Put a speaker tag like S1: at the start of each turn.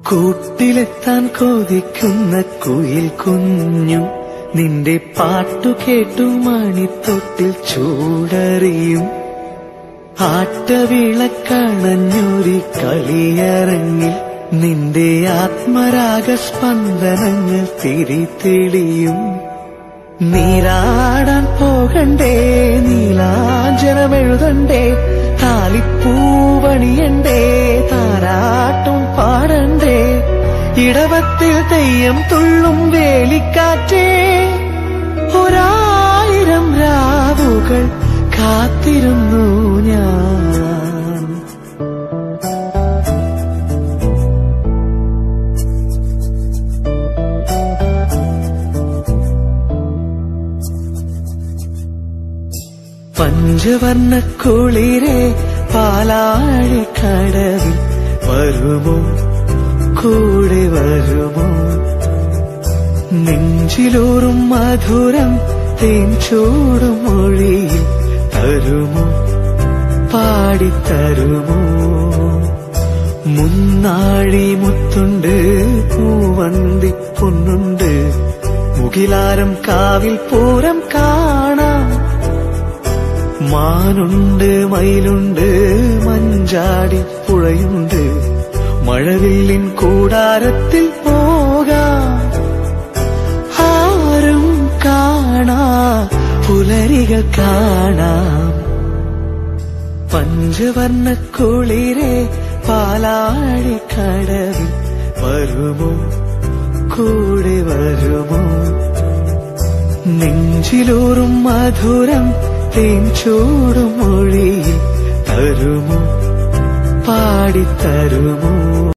S1: കൂട്ടിലെത്താൻ കൊതിക്കുന്ന കുയിൽ കുഞ്ഞു നിന്റെ പാട്ടു കേട്ടു മണിത്തൊട്ടിൽ ചൂടറിയും ആട്ടവിളക്കണഞ്ഞൊരി കളിയരങ്ങിൽ നിന്റെ ആത്മരാഗ സ്പന്ദനങ്ങൾ തിരിതെളിയും നീരാടാൻ പോകണ്ടേ നീലാഞ്ജനമെഴുതണ്ടേ താലിപ്പൂവണിയണ്ടേ താരാട്ടും പാടണ്ടേ ഇടവത്തിൽ തെയ്യം തുള്ളും വേലിക്കാറ്റേ ഒരായിരം രാവുകൾ കാത്തിരുന്നു ഞാൻ പഞ്ചവർണ്ണ കുളിരെ പാലാഴി കടവിൽ വരുമോ കൂടെ വരുമോ നെഞ്ചിലൂറും മധുരം തേൻ ചൂടും മൊഴിയിൽ തരുമോ പാടിത്തരുമോ മുന്നാഴി മുത്തുണ്ട് പൂവന്തി പൊന്നുണ്ട് മുകിലാരം കാവിൽ പൂരം കാണാം മാനുണ്ട് മയിലുണ്ട് മഞ്ചാടി പുഴയുണ്ട് മഴവില്ലിൻ കൂടാരത്തിൽ പോകാം ആരും കാണാ പുലരികൾ കാണാം പഞ്ചവർണ്ണ കുളിരെ പാലാഴി കടവിൽ വരുമോ കൂടെ വരുമോ നെഞ്ചിലൂറും മധുരം തേൻ ചൂടും മൊഴിയിൽ തരുമോ പാടിത്തരുമോ